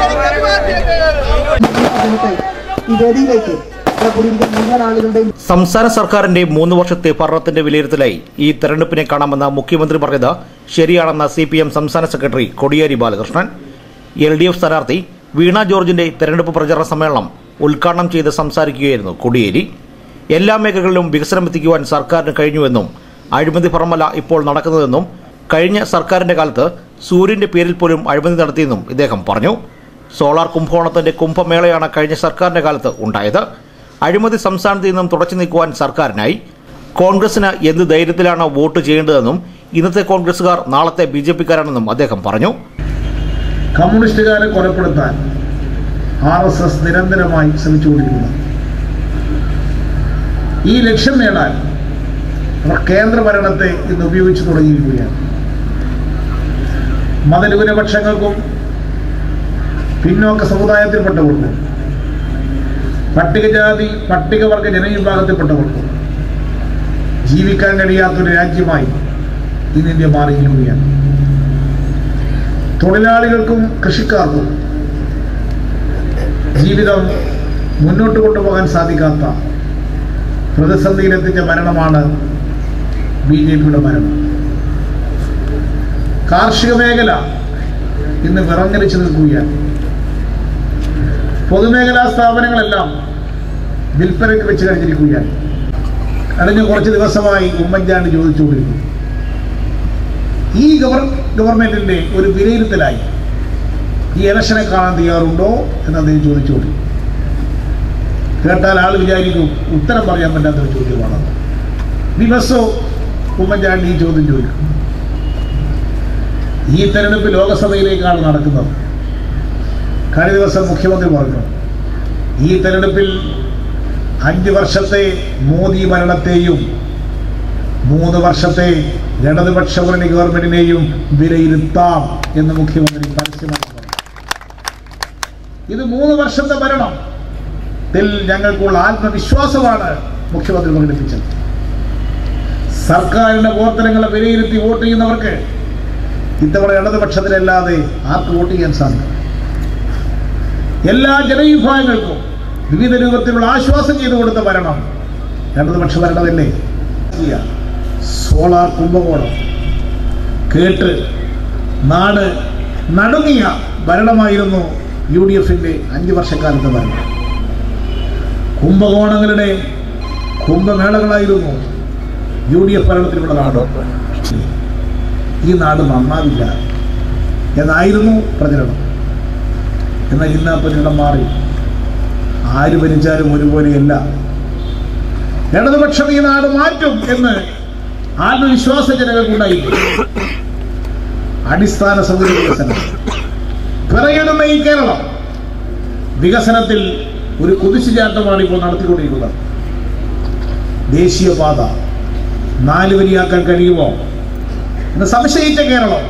അദ്ദേഹത്തെ ഈ വേദിയിലേക്ക് ഇവിടെ കൂടിയിരിക്കുന്ന മുഴുവൻ ആളുകളുടെയും സംസ്ഥാന സർക്കാരിന്റെ മൂന്ന് വർഷത്തെ ഭരണത്തിന്റെ വിലയിരുത്തലായി ഈ തെരഞ്ഞെടുപ്പിനെ കാണാമെന്ന് മുഖ്യമന്ത്രി പറഞ്ഞത് ശരിയാണെന്ന സി പി എം സംസ്ഥാന secretary Kodiyeri Balakrishnan L D F സ്ഥാനാർത്ഥി വീണ ജോർജിന്റെ തെരഞ്ഞെടുപ്പ് പ്രചരണ സമ്മേളനം ഉദ്ഘാടനം ചെയ്ത് സംസാരിക്കുകയായിരുന്നു കൊടിയേരി എല്ലാ മേഖലകളിലും വികസനം എത്തിക്കുവാൻ സർക്കാരിന് കഴിഞ്ഞുവെന്നും അഴിമതി ഭരണമല്ല ഇപ്പോൾ നടക്കുന്നതെന്നും കഴിഞ്ഞ സർക്കാരിന്റെ കാലത്ത് സൂര്യന്റെ പേരിൽ പോലും അഴിമതി നടത്തിയെന്നും ഇദ്ദേഹം പറഞ്ഞു സോളാർ കുംഭകോണത്തിന്റെ കുംഭമേളയാണ് കഴിഞ്ഞ സർക്കാരിന്റെ കാലത്ത് ഉണ്ടായത് അഴിമതി സംസ്ഥാനത്ത് നിന്നും തുടച്ചു നീക്കുവാൻ സർക്കാരിനായി കോൺഗ്രസിന് എന്ത് ധൈര്യത്തിലാണ് വോട്ട് ചെയ്യേണ്ടതെന്നും ഇന്നത്തെ കോൺഗ്രസുകാർ നാളത്തെ ബി ജെ പിക്കാരാണെന്നും അദ്ദേഹം പറഞ്ഞു കമ്മ്യൂണിസ്റ്റുകാരെ കൊലപ്പെടുത്താൻ ആർ എസ് എസ് നിരന്തരമായി ശ്രമിച്ചുകൊണ്ടിരിക്കുന്നു ഈ ലക്ഷ്യം നേടാൻ അവർ കേന്ദ്ര ഭരണത്തെ ഇന്ന് ഉപയോഗിച്ചു തുടങ്ങിയിരിക്കുകയാണ് മതന്യൂനപക്ഷങ്ങൾക്കും പിന്നോക്ക സമുദായത്തിൽപ്പെട്ടവർക്കും പട്ടികജാതി പട്ടികവർഗ ജനവിഭാഗത്തിൽപ്പെട്ടവർക്കും ജീവിക്കാൻ കഴിയാത്തൊരു രാജ്യമായി ഇന്ന് ഇന്ത്യ മാറിയിരിക്കുകയാണ് തൊഴിലാളികൾക്കും കൃഷിക്കാർക്കും ജീവിതം മുന്നോട്ട് കൊണ്ടുപോകാൻ സാധിക്കാത്ത പ്രതിസന്ധിയിലെത്തിച്ച മരണമാണ് ബി ജെ പിയുടെ മരണം കാർഷിക മേഖല ഇന്ന് വിറങ്ങലിച്ചു നിൽക്കുകയാണ് പൊതുമേഖലാ സ്ഥാപനങ്ങളെല്ലാം വിൽപ്പനയ്ക്ക് വെച്ച് കഴിഞ്ഞിരിക്കുകയാണ് കഴിഞ്ഞ കുറച്ച് ദിവസമായി ഉമ്മൻചാണ്ടി ചോദിച്ചുകൊണ്ടിരിക്കുന്നു ഈ ഗവർ ഗവൺമെന്റിന്റെ ഒരു വിലയിരുത്തലായി ഈ ഇലക്ഷനെ കാണാൻ തയ്യാറുണ്ടോ എന്ന് അദ്ദേഹം ചോദിച്ചോളി കേട്ടാൽ ആൾ വിചാരിക്കും ഉത്തരം പറയാൻ പറ്റാത്തൊരു ചോദ്യമാണ് ദിവസവും ഉമ്മൻചാണ്ടി ഈ ചോദ്യം ചോദിക്കും ഈ തെരഞ്ഞെടുപ്പ് ലോകസഭയിലേക്കാണ് നടക്കുന്നത് കഴിഞ്ഞ ദിവസം മുഖ്യമന്ത്രി പറഞ്ഞു ഈ തെരഞ്ഞെടുപ്പിൽ അഞ്ച് വർഷത്തെ മോദി ഭരണത്തെയും മൂന്ന് വർഷത്തെ ഇടതുപക്ഷ മുന്നണി ഗവൺമെന്റിനെയും വിലയിരുത്താം എന്ന് മുഖ്യമന്ത്രി പരസ്യമായി പറഞ്ഞു ഇത് മൂന്ന് വർഷത്തെ ഭരണം ത്തിൽ ഞങ്ങൾക്കുള്ള ആത്മവിശ്വാസമാണ് മുഖ്യമന്ത്രി പ്രകടിപ്പിച്ചത് സർക്കാരിന്റെ പ്രവർത്തനങ്ങളെ വിലയിരുത്തി വോട്ട് ചെയ്യുന്നവർക്ക് ഇത്തവണ ഇടതുപക്ഷത്തിലല്ലാതെ ആർക്ക് വോട്ട് ചെയ്യാൻ സാധിക്കും എല്ലാ ജനവിഭാഗങ്ങൾക്കും വിവിധ രൂപത്തിലുള്ള ആശ്വാസം ചെയ്തു കൊടുത്ത ഭരണം ഇടതുപക്ഷ ഭരണമല്ലേ ചെയ്യുക. സോളാർ കുംഭകോണം കേട്ട് നാട് നടുങ്ങിയ ഭരണമായിരുന്നു യു ഡി എഫിന്റെ അഞ്ച് വർഷക്കാലത്തെ ഭരണം കുംഭകോണങ്ങളുടെ കുംഭമേളകളായിരുന്നു യു ഡി എഫ് ഭരണത്തിലുള്ള നാട് ഈ നാട് നന്നാവില്ല എന്നായിരുന്നു പ്രചരണം എന്നാൽ ഇന്ന് ആ പ്രചരണം മാറി ആര് ഭരിച്ചാലും ഒരുപോലെയല്ല ഇടതുപക്ഷം ഈ നാട് മാറ്റും എന്ന് ആത്മവിശ്വാസ ജനങ്ങൾക്കുണ്ടായില്ലേ അടിസ്ഥാന സൗകര്യ വികസനം പിറകിടുന്ന ഈ കേരളം വികസനത്തിൽ ഒരു കുതിച്ചുചാട്ടമാണ് ഇപ്പോൾ നടത്തിക്കൊണ്ടിരിക്കുന്നത് ദേശീയപാത നാല് വരിയാക്കാൻ കഴിയുമോ എന്ന് സംശയിച്ച കേരളം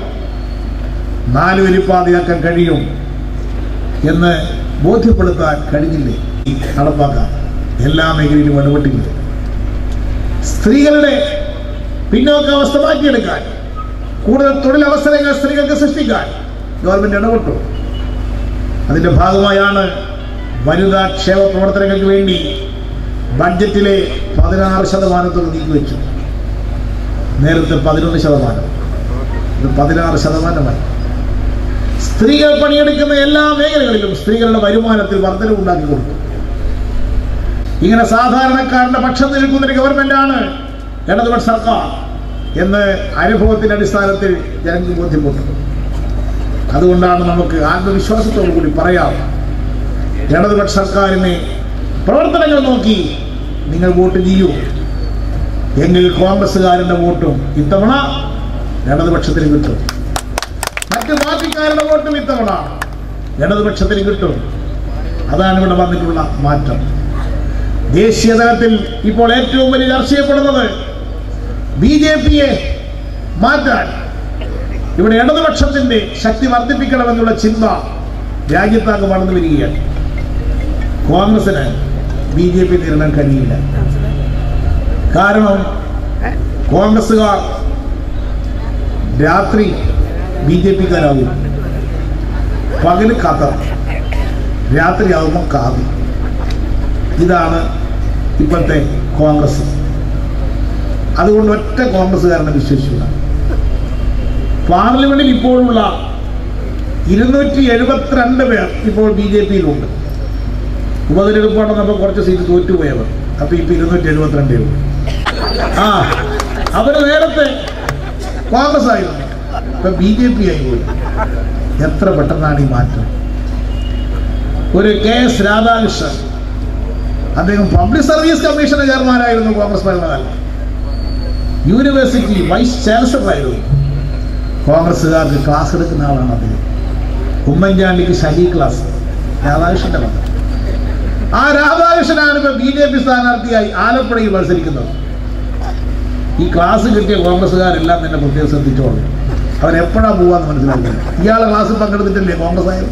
നാല് വരിപ്പാതയാക്കാൻ കഴിയും എന്ന് ബോധ്യപ്പെടുത്താൻ കഴിഞ്ഞില്ലേ നടപ്പാക്കാൻ എല്ലാ മേഖലയിലും ഇടപെട്ടില്ലേ സ്ത്രീകളുടെ പിന്നോക്കാവസ്ഥ മാറ്റിയെടുക്കാൻ കൂടുതൽ തൊഴിലവസരങ്ങൾ സ്ത്രീകൾക്ക് സൃഷ്ടിക്കാൻ ഗവൺമെന്റ് ഇടപെട്ടു അതിന്റെ ഭാഗമായാണ് വനിതാ ക്ഷേമ പ്രവർത്തനങ്ങൾക്ക് വേണ്ടി ബഡ്ജറ്റിലെ പതിനാറ് ശതമാനത്തോട് നീക്കിവെച്ചു നേരത്തെ പതിനൊന്ന് ശതമാനം ഇത് പതിനാറ് ശതമാനമായി സ്ത്രീകൾ പണിയെടുക്കുന്ന എല്ലാ മേഖലകളിലും സ്ത്രീകളുടെ വരുമാനത്തിൽ വർധനവുണ്ടാക്കി കൊടുത്തു ഇങ്ങനെ സാധാരണക്കാരന്റെ പക്ഷം നിൽക്കുന്ന ഒരു ഗവൺമെന്റാണ് ഇടതുപക്ഷ സർക്കാർ എന്ന് അനുഭവത്തിന്റെ അടിസ്ഥാനത്തിൽ ജനങ്ങൾക്ക് ബോധ്യപ്പെട്ടു അതുകൊണ്ടാണ് നമുക്ക് ആത്മവിശ്വാസത്തോടു കൂടി പറയാം ഇടതുപക്ഷ സർക്കാരിനെ പ്രവർത്തനങ്ങൾ നോക്കി നിങ്ങൾ വോട്ട് ചെയ്യൂ എങ്കിൽ കോൺഗ്രസ്സുകാരന്റെ വോട്ടും ഇത്തവണ ഇടതുപക്ഷത്തിന് കിട്ടും മറ്റ് പാർട്ടിക്കാരുടെ വോട്ടും ഇത്തവണ ഇടതുപക്ഷത്തിന് കിട്ടും അതാണ് ഇവിടെ വന്നിട്ടുള്ള മാറ്റം ദേശീയ തലത്തിൽ ഇപ്പോൾ ഏറ്റവും വലിയ ചർച്ച ചെയ്യപ്പെടുന്നത് ബി ജെ പിയെ മാറ്റാൻ ഇവിടെ ഇടതുപക്ഷത്തിന്റെ ശക്തി വർദ്ധിപ്പിക്കണമെന്നുള്ള ചിന്ത രാജ്യത്താകെ വളർന്നു വരികയാണ് കോൺഗ്രസിന് ബി ജെ പി നേരിടാൻ കഴിയില്ല കാരണം കോൺഗ്രസുകാർ രാത്രി ബി ജെ പിക്കാരാകും പകല് ഖത്തർ രാത്രിയാകുമ്പോൾ കാവി ഇതാണ് ഇപ്പോഴത്തെ കോൺഗ്രസ് അതുകൊണ്ട് ഒറ്റ കോൺഗ്രസ്സുകാരനെ വിശ്വസിച്ചില്ല പാർലമെന്റിൽ ഇപ്പോഴുള്ള ഇരുന്നൂറ്റി എഴുപത്തിരണ്ട് പേർ ഇപ്പോൾ ബി ജെ പിയിലുണ്ട് ഉപതെരഞ്ഞെടുപ്പ് നടന്നപ്പോൾ കുറച്ച് സീറ്റ് തോറ്റുപോയവർ അപ്പൊ ഇപ്പൊ ഇരുന്നൂറ്റി എഴുപത്തിരണ്ടേ ഉള്ളൂ ആ അവര് നേരത്തെ കോൺഗ്രസ് ആയിരുന്നു ഇപ്പൊ ബി ജെ പി ആയി പോയി എത്ര പെട്ടെന്നാണ് ഈ മാറ്റം ഒരു കെ എസ് രാധാകൃഷ്ണൻ അദ്ദേഹം പബ്ലിക് സർവീസ് കമ്മീഷന്റെ ചെയർമാനായിരുന്നു കോൺഗ്രസ് ഭരണകാലം യൂണിവേഴ്സിറ്റി വൈസ് ചാൻസലറായിരുന്നു കോൺഗ്രസ്സുകാർക്ക് ക്ലാസ് എടുക്കുന്ന ആളാണ് അദ്ദേഹം ഉമ്മൻചാണ്ടിക്ക് ശലി ക്ലാസ് രാധാകൃഷ്ണന്റെ മകൻ ആ രാധാകൃഷ്ണനാണ് ഇപ്പൊ ബി ജെ പി സ്ഥാനാർത്ഥിയായി ആലപ്പുഴയിൽ മത്സരിക്കുന്നത് ഈ ക്ലാസ് കിട്ടിയ കോൺഗ്രസ്സുകാരെല്ലാം തന്നെ പ്രത്യേകം ശ്രദ്ധിച്ചോളൂ അവരെപ്പോഴാ പോവാന്ന് മനസ്സിലാക്കുന്നത് ഇയാളെ ക്ലാസ്സിൽ പങ്കെടുത്തിട്ടില്ലേ കോൺഗ്രസ് ആയാലും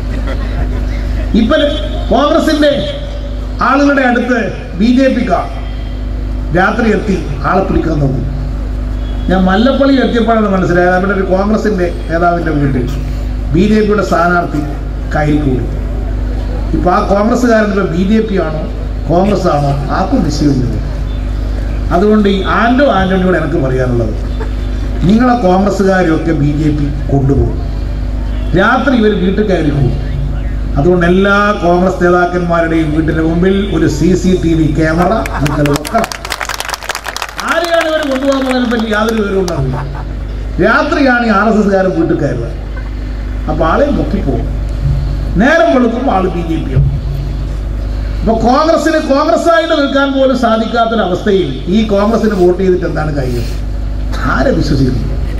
ഇപ്പൊ കോൺഗ്രസിന്റെ ആളുകളുടെ അടുത്ത് ബി ജെ പിക്കാർ രാത്രി എത്തി ആളെ പിടിക്കാൻ നോക്കും ഞാൻ മല്ലപ്പള്ളി എത്തിയപ്പോഴാണ് മനസ്സിലായത് അവിടെ ഒരു കോൺഗ്രസിന്റെ നേതാവിന്റെ വീട്ടിൽ ബി ജെ പിയുടെ സ്ഥാനാർത്ഥി കയ്യിൽ കൂടി ഇപ്പൊ ആ കോൺഗ്രസ്സുകാരൻ ഇപ്പൊ ബി ജെ പി ആണോ കോൺഗ്രസ് ആണോ ആർക്കും നിശ്ചയമില്ല അതുകൊണ്ട് ഈ ആന്റോ ആന്റണിയോട് എനിക്ക് പറയാനുള്ളത് നിങ്ങളെ കോൺഗ്രസ്സുകാരെയൊക്കെ ബി ജെ പി കൊണ്ടുപോകും രാത്രി ഇവർ വീട്ടിൽ കയറി പോകും അതുകൊണ്ട് എല്ലാ കോൺഗ്രസ് നേതാക്കന്മാരുടെയും വീട്ടിന് മുമ്പിൽ ഒരു C C T V camera നിങ്ങൾ വെക്കണം ആരെയാണ് ഇവർ കൊണ്ടുപോകുന്നതിനെ പറ്റി യാതൊരു വിവരവും ഉണ്ടാവില്ല രാത്രിയാണ് ഈ ആർ എസ് എസ്കാരൻ വീട്ടിൽ കയറുന്നത് അപ്പൊ ആളെ മുക്കിപ്പോകും നേരം വെളുക്കുമ്പോൾ ആള് ബി ജെ പിയും അപ്പൊ കോൺഗ്രസിന് കോൺഗ്രസ് ആയിട്ട് നിൽക്കാൻ പോലും സാധിക്കാത്തൊരവസ്ഥയിൽ ഈ കോൺഗ്രസിന് വോട്ട് ചെയ്തിട്ട് എന്താണ് കാര്യം ആരെ വിശ്വസിക്കുന്നു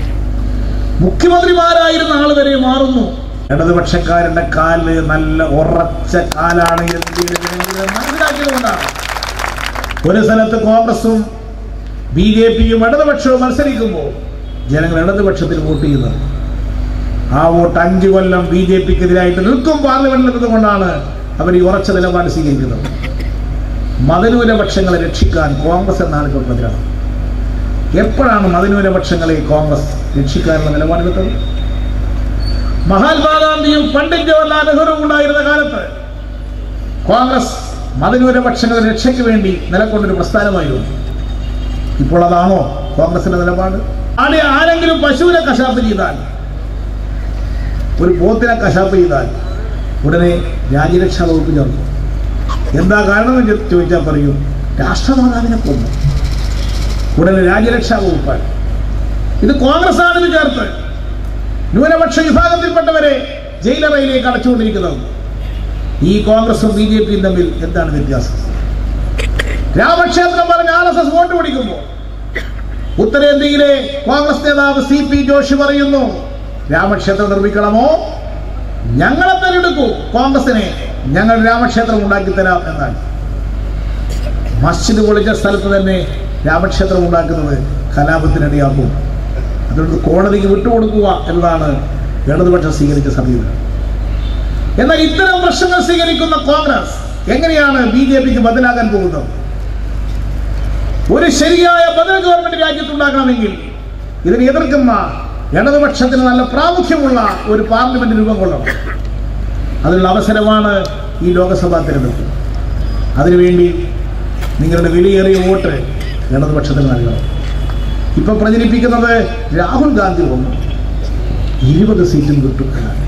മുഖ്യമന്ത്രിമാരായിരുന്ന ആൾ വരെ മാറുന്നു ഇടതുപക്ഷക്കാരന്റെ കാല് നല്ല ഉറച്ച കാലാണ് എന്ന് ജനങ്ങൾ മനസ്സിലാക്കിയതുകൊണ്ടാണ് ഒരു സ്ഥലത്ത് കോൺഗ്രസും ബി ജെ പിയും ഇടതുപക്ഷവും മത്സരിക്കുമ്പോൾ ജനങ്ങൾ ഇടതുപക്ഷത്തിന് വോട്ട് ചെയ്യുന്നത് ആ വോട്ട് അഞ്ചു കൊല്ലം ബി ജെ പിക്കെതിരായിട്ട് നിൽക്കും പാർലമെന്റിൽ നിന്നുകൊണ്ടാണ് അവർ ഈ ഉറച്ച നിലപാട് സ്വീകരിക്കുന്നത് മതന്യൂനപക്ഷങ്ങളെ രക്ഷിക്കാൻ കോൺഗ്രസ് എന്നാണ് ഇപ്പോൾ പ്രചരണം എപ്പോഴാണ് മതന്യൂനപക്ഷങ്ങളെ കോൺഗ്രസ് രക്ഷിക്കാനുള്ള നിലപാടെടുത്തത് മഹാത്മാഗാന്ധിയും പണ്ഡിറ്റ് ജവഹർലാൽ നെഹ്റുവും ഉണ്ടായിരുന്ന കാലത്ത് കോൺഗ്രസ് മതന്യൂനപക്ഷങ്ങളുടെ രക്ഷയ്ക്ക് വേണ്ടി നിലകൊണ്ടൊരു പ്രസ്ഥാനമായിരുന്നു ഇപ്പോൾ അതാണോ കോൺഗ്രസിന്റെ നിലപാട് ആടെ ആരെങ്കിലും പശുവിനെ കശാപ്പ് ചെയ്താൽ ഒരു പോത്തിനെ കശാപ്പ് ചെയ്താൽ ഉടനെ രാജ്യരക്ഷാ വകുപ്പ് ചേർന്നു എന്താ കാരണം എന്ന് ചോദിച്ചാൽ പറയൂ രാഷ്ട്രമാതാവിനെ കൊന്നു ഉടനെ രാജ്യരക്ഷാ വകുപ്പാണ് ഇത് കോൺഗ്രസ് ആണെന്ന് ചേർത്ത് ന്യൂനപക്ഷ വിഭാഗത്തിൽപ്പെട്ടവരെ ജയിലറയിലേക്ക് അടച്ചുകൊണ്ടിരിക്കുന്നത് ഈ കോൺഗ്രസും ബി ജെ പിയും തമ്മിൽ എന്താണ് വ്യത്യാസം രാമക്ഷേത്രം പറഞ്ഞ ആർ എസ് എസ് വോട്ട് പിടിക്കുമ്പോൾ ഉത്തരേന്ത്യയിലെ കോൺഗ്രസ് നേതാവ് സി പി ജോഷി പറയുന്നു രാമക്ഷേത്രം നിർമ്മിക്കണമോ ഞങ്ങളെ തെരഞ്ഞെടുക്കൂ കോൺഗ്രസിനെ ഞങ്ങൾ രാമക്ഷേത്രം ഉണ്ടാക്കി തരാം എന്നാണ് മസ്ജിദ് പൊളിച്ച സ്ഥലത്ത് തന്നെ രാമക്ഷേത്രം ഉണ്ടാക്കുന്നത് കലാപത്തിനിടയാക്കും അതുകൊണ്ട് കോടതിക്ക് വിട്ടുകൊടുക്കുക എന്നതാണ് ഇടതുപക്ഷം സ്വീകരിച്ച സമീപനം എന്നാൽ ഇത്തരം പ്രശ്നങ്ങൾ സ്വീകരിക്കുന്ന കോൺഗ്രസ് എങ്ങനെയാണ് ബി ജെ പിക്ക് ബദലാകാൻ പോകുന്നത് ഒരു ശരിയായ ബദൽ ഗവൺമെന്റ് രാജ്യത്തുണ്ടാക്കണമെങ്കിൽ ഇതിനെ എതിർക്കുന്ന ഇടതുപക്ഷത്തിന് നല്ല പ്രാമുഖ്യമുള്ള ഒരു പാർലമെന്റ് രൂപം കൊള്ളണം അതിനുള്ള അവസരമാണ് ഈ ലോക്സഭാ തിരഞ്ഞെടുപ്പ് അതിനുവേണ്ടി നിങ്ങളുടെ വിലയേറിയ വോട്ട് ഇടതുപക്ഷത്തിന് നൽകണം ഇപ്പൊ പ്രചരിപ്പിക്കുന്നത് രാഹുൽ ഗാന്ധി വന്നു ഇരുപത് സീറ്റും കിട്ടും എന്നാണ്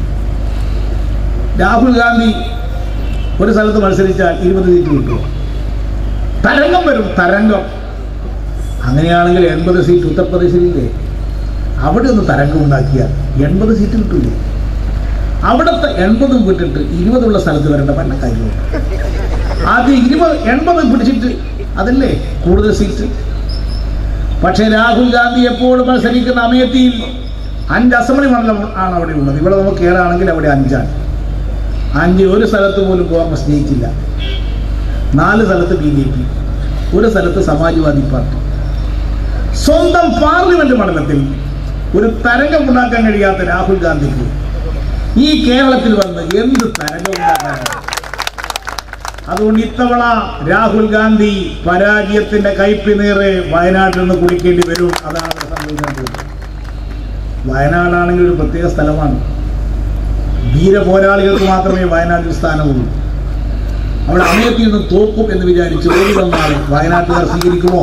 രാഹുൽ ഗാന്ധി ഒരു സ്ഥലത്ത് മത്സരിച്ചാൽ ഇരുപത് സീറ്റ് കിട്ടുമോ തരംഗം വരും തരംഗം അങ്ങനെയാണെങ്കിൽ എൺപത് സീറ്റ് ഉത്തർപ്രദേശിലില്ലേ അവിടെ ഒന്ന് തരംഗം ഉണ്ടാക്കിയാൽ എൺപത് സീറ്റ് കിട്ടൂലേ അവിടുത്തെ എൺപതും വിട്ടിട്ട് ഇരുപതുള്ള സ്ഥലത്ത് വരേണ്ട പല കാര്യമുണ്ട് ആദ്യം ഇരുപത് എൺപത് പിടിച്ചിട്ട് അതല്ലേ കൂടുതൽ സീറ്റ് പക്ഷേ രാഹുൽ ഗാന്ധി എപ്പോഴും മത്സരിക്കുന്ന അമേത്തിയിൽ അഞ്ച് അസംബ്ലി മണ്ഡലം ആണ് അവിടെ ഉള്ളത് ഇവിടെ നമുക്ക് ഏഴാണെങ്കിൽ അവിടെ അഞ്ചാണ് അഞ്ച് ഒരു സ്ഥലത്ത് പോലും കോൺഗ്രസ് ജയിച്ചില്ല നാല് സ്ഥലത്ത് ബി ജെ പി ഒരു സ്ഥലത്ത് സമാജ്വാദി പാർട്ടി സ്വന്തം പാർലമെന്റ് മണ്ഡലത്തിൽ ഒരു തരംഗം ഉണ്ടാക്കാൻ കഴിയാത്ത രാഹുൽ ഗാന്ധിക്ക് ഈ കേരളത്തിൽ വന്ന് എന്ത് തരംഗം ഉണ്ടാക്കാനാണ് അതുകൊണ്ട് ഇത്തവണ രാഹുൽ ഗാന്ധി പരാജയത്തിന്റെ കയ്പിനീറ് വയനാട്ടിൽ നിന്ന് കുടിക്കേണ്ടി വരും അതാണ് അവിടെ സംഭവിക്കാൻ പോകുന്നത് വയനാടാണെങ്കിൽ ഒരു പ്രത്യേക സ്ഥലമാണ് വീരപോരാളികൾക്ക് മാത്രമേ വയനാട്ടിൽ സ്ഥാനമുള്ളൂ അവിടെ അമയത്തിൽ നിന്ന് തോക്കും എന്ന് വിചാരിച്ച് ഓടി വന്നാൽ വയനാട്ടുകാർ സ്വീകരിക്കുമോ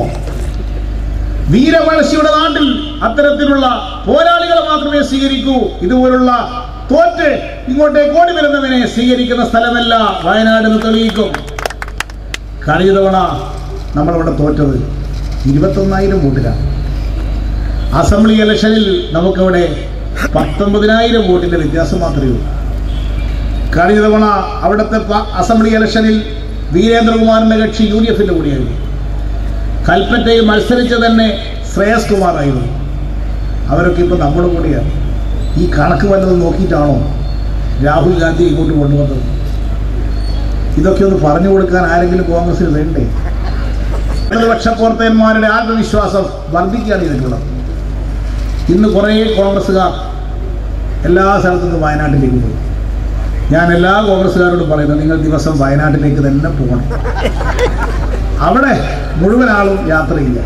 വീരമഴശിയുടെ നാട്ടിൽ അത്തരത്തിലുള്ള പോരാളികളെ മാത്രമേ സ്വീകരിക്കൂ ഇതുപോലുള്ള തോറ്റ് ഇങ്ങോട്ടേക്ക് ഓടി വരുന്നവനെ സ്വീകരിക്കുന്ന സ്ഥലമല്ല വയനാട് എന്ന് തെളിയിക്കും കഴിഞ്ഞ തവണ നമ്മളിവിടെ തോറ്റത് ഇരുപത്തൊന്നായിരം വോട്ടിലാണ് അസംബ്ലി ഇലക്ഷനിൽ നമുക്കിവിടെ പത്തൊമ്പതിനായിരം വോട്ടിന്റെ വ്യത്യാസം മാത്രമേ ഉള്ളൂ കഴിഞ്ഞ തവണ അവിടുത്തെ പ- അസംബ്ലി ഇലക്ഷനിൽ വീരേന്ദ്രകുമാറിന്റെ കക്ഷി യു ഡി എഫിന്റെ കൂടിയായിരുന്നു കൽപ്പറ്റയിൽ മത്സരിച്ച തന്നെ ശ്രേയസ് കുമാറായിരുന്നു അവരൊക്കെ ഇപ്പൊ നമ്മുടെ കൂടെയാണ് ഈ കണക്ക് വല്ലതും നോക്കിയിട്ടാണോ രാഹുൽ ഗാന്ധി ഇങ്ങോട്ട് കൊണ്ടുവന്നത് ഇതൊക്കെ ഒന്ന് പറഞ്ഞു കൊടുക്കാൻ ആരെങ്കിലും കോൺഗ്രസിൽ വേണ്ടേ ഇടതുപക്ഷ പ്രവർത്തകന്മാരുടെ ആത്മവിശ്വാസം വർദ്ധിക്കുകയാണ് ഇതിനുള്ളത് ഇന്ന് കുറേ കോൺഗ്രസ്സുകാർ എല്ലാ സ്ഥലത്തു നിന്നും വയനാട്ടിലേക്ക് പോയി ഞാൻ എല്ലാ കോൺഗ്രസ്സുകാരോടും പറയുന്നത് നിങ്ങൾ ദിവസം വയനാട്ടിലേക്ക് തന്നെ പോകണം അവിടെ മുഴുവൻ ആളും യാത്രയില്ല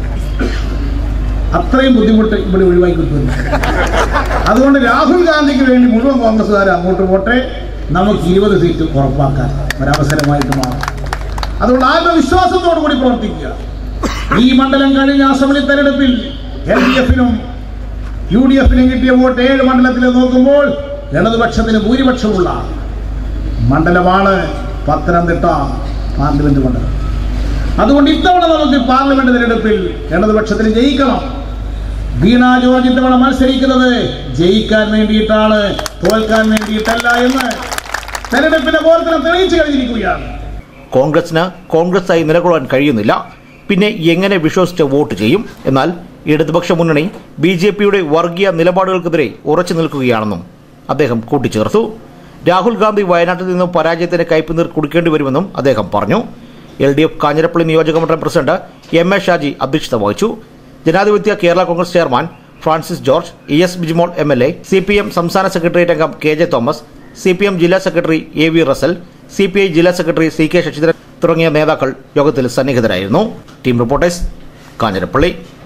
അത്രയും ബുദ്ധിമുട്ട് ഇവിടെ ഒഴിവാക്കി കിട്ടുന്നു അതുകൊണ്ട് രാഹുൽ ഗാന്ധിക്ക് വേണ്ടി മുഴുവൻ കോൺഗ്രസ്സുകാർ അങ്ങോട്ട് പോട്ടെ നമുക്ക് ഇരുപത് സീറ്റ് ഉറപ്പാക്കാൻ ഒരവസരമായിട്ട് മാറും അതുകൊണ്ട് ആത്മവിശ്വാസത്തോടു കൂടി പ്രവർത്തിക്കുക ഈ മണ്ഡലം കഴിഞ്ഞ അസംബ്ലി തെരഞ്ഞെടുപ്പിൽ എൽ ഡി എഫിനും യു ഡി എഫിനും കിട്ടിയ വോട്ട് ഏഴ് മണ്ഡലത്തിൽ നോക്കുമ്പോൾ ഇടതുപക്ഷത്തിന് ഭൂരിപക്ഷമുള്ള മണ്ഡലമാണ് പത്തനംതിട്ട പാർലമെന്റ് മണ്ഡലം അതുകൊണ്ട് ഇത്തവണ നമുക്ക് പാർലമെന്റ് തിരഞ്ഞെടുപ്പിൽ ഇടതുപക്ഷത്തിന് ജയിക്കണം വീണ ജോർജ് ഇത്തവണ മത്സരിക്കുന്നത് ജയിക്കാൻ വേണ്ടിയിട്ടാണ് തോൽക്കാൻ വേണ്ടിയിട്ടല്ല എന്ന് തെരഞ്ഞെടുപ്പിന്റെ പ്രവർത്തനം തെളിയിച്ചു കഴിഞ്ഞിരിക്കുകയാണ് കോൺഗ്രസിന് കോൺഗ്രസായി നിലകൊള്ളാൻ കഴിയുന്നില്ല പിന്നെ എങ്ങനെ വിശ്വസിച്ച് വോട്ട് ചെയ്യും എന്നാൽ ഇടതുപക്ഷ മുന്നണി ബി ജെ പിയുടെ വർഗീയ നിലപാടുകൾക്കെതിരെ ഉറച്ചു നിൽക്കുകയാണെന്നും അദ്ദേഹം കൂട്ടിച്ചേർത്തു രാഹുൽ ഗാന്ധി വയനാട്ടിൽ നിന്നും പരാജയത്തിന് കൈപ്പുനീർ കുടിക്കേണ്ടി വരുമെന്നും അദ്ദേഹം പറഞ്ഞു എൽ ഡി എഫ് കാഞ്ഞിരപ്പള്ളി നിയോജക മണ്ഡലം പ്രസിഡന്റ് എം എ ഷാജി അധ്യക്ഷത വഹിച്ചു ജനാധിപത്യ Kerala Congress chairman Francis George E S Bijimol M L A C P M സംസ്ഥാന സെക്രട്ടേറിയറ്റ് അംഗം K J Thomas C P M ജില്ലാ secretary A V Russel C P I ജില്ലാ സെക്രട്ടറി സി കെ ശശിധരൻ തുടങ്ങിയ നേതാക്കൾ യോഗത്തിൽ സന്നിഹിതരായിരുന്നു ടീം റിപ്പോർട്ടേഴ്സ് കാഞ്ഞിരപ്പള്ളി